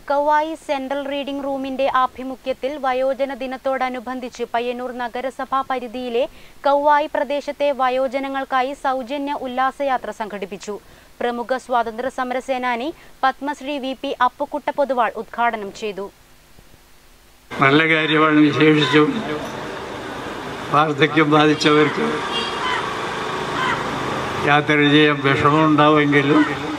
കവായി central reading റൂമിന്റെ ആഭിമുഖ്യത്തിൽ വയോജന ദിനത്തോടനുബന്ധിച്ച് പയ്യന്നൂർ നഗരസഭാ പരിധിയിലെ കവായി പ്രദേശത്തെ വയോജനങ്ങൾക്കായി സൗജന്യ ഉല്ലാസയാത്ര സംഘടിപ്പിച്ചു പ്രമുഖ സ്വാതന്ത്ര്യ സമര സേനാനി പത്മശ്രീ വി പി അപ്പുക്കുട്ട പൊതുവാൾ ഉദ്ഘാടനം ചെയ്തു നല്ല കാര്യമാണ് വിശേഷിച്ചും വാർദ്ധക്യം ബാധിച്ചവർക്ക് യാത്ര ചെയ്യാൻ വിഷമമുണ്ടാവുമെങ്കിലും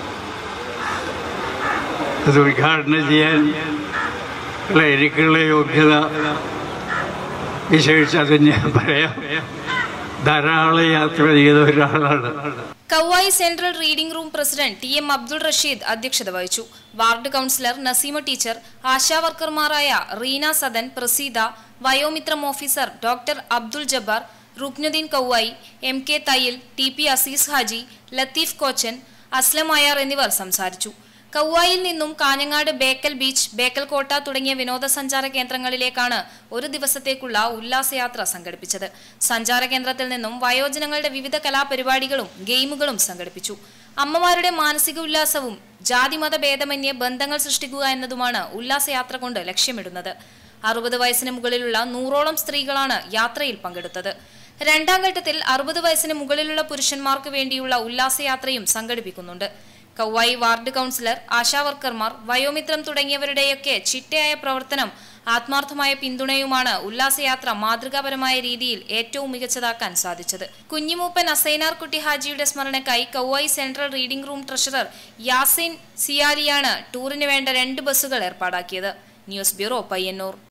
അത് ഉദ്ഘാടനം ചെയ്യാൻ ഉള്ള എനിക്കുള്ള യോഗ്യത വിശേഷിച്ച് അത് ഞാൻ പറയാം ധാരാളം യാത്ര ചെയ്ത ഒരാളാണ് Kavvayi central reading room president T M Abdul Rasheed അധ്യക്ഷത വഹിച്ചു ward councillor Naseema teacher Asha വർക്കർമാരായ Reena Sadan Praseetha Vayomithram officer doctor Abdul Jabbar Rukhnuddeen Kavvayi M K Thayyil T P Azeez Haji Latheef Kochan Aslam Ayar എന്നിവർ സംസാരിച്ചു കൗവായിൽ നിന്നും കാഞ്ഞങ്ങാട് ബേക്കൽ ബീച്ച് ബേക്കൽ കോട്ട തുടങ്ങിയ വിനോദസഞ്ചാര കേന്ദ്രങ്ങളിലേക്കാണ് ഒരു ദിവസത്തേക്കുള്ള ഉല്ലാസയാത്ര സംഘടിപ്പിച്ചത് സഞ്ചാര കേന്ദ്രത്തിൽ നിന്നും വയോജനങ്ങളുടെ വിവിധ കലാപരിപാടികളും ഗെയിമുകളും സംഘടിപ്പിച്ചു അമ്മമാരുടെ മാനസിക ഉല്ലാസവും ജാതിമത ഭേദമന്യേ ബന്ധങ്ങൾ സൃഷ്ടിക്കുക എന്നതുമാണ് ഉല്ലാസയാത്ര കൊണ്ട് ലക്ഷ്യമിടുന്നത് അറുപത് വയസ്സിന് മുകളിലുള്ള നൂറോളം സ്ത്രീകളാണ് യാത്രയിൽ പങ്കെടുത്തത് രണ്ടാം ഘട്ടത്തിൽ അറുപത് വയസ്സിന് മുകളിലുള്ള പുരുഷന്മാർക്ക് വേണ്ടിയുള്ള ഉല്ലാസയാത്രയും സംഘടിപ്പിക്കുന്നുണ്ട് കൗവായി വാർഡ് കൗൺസിലർ ആശാവർക്കർമാർ വയോമിത്രം തുടങ്ങിയവരുടെയൊക്കെ ചിട്ടയായ പ്രവർത്തനം ആത്മാർത്ഥമായ പിന്തുണയുമാണ് ഉല്ലാസയാത്ര മാതൃകാപരമായ രീതിയിൽ ഏറ്റവും മികച്ചതാക്കാൻ സാധിച്ചത് കുഞ്ഞിമൂപ്പൻ അസൈനാർ കുട്ടി ഹാജിയുടെ സ്മരണയ്ക്കായി Kavvayi central reading room treasurer Yasin സിയാലിയാണ് ടൂറിന് വേണ്ട രണ്ട് ബസ്സുകൾ ഏർപ്പാടാക്കിയത് ന്യൂസ് ബ്യൂറോ പയ്യന്നൂർ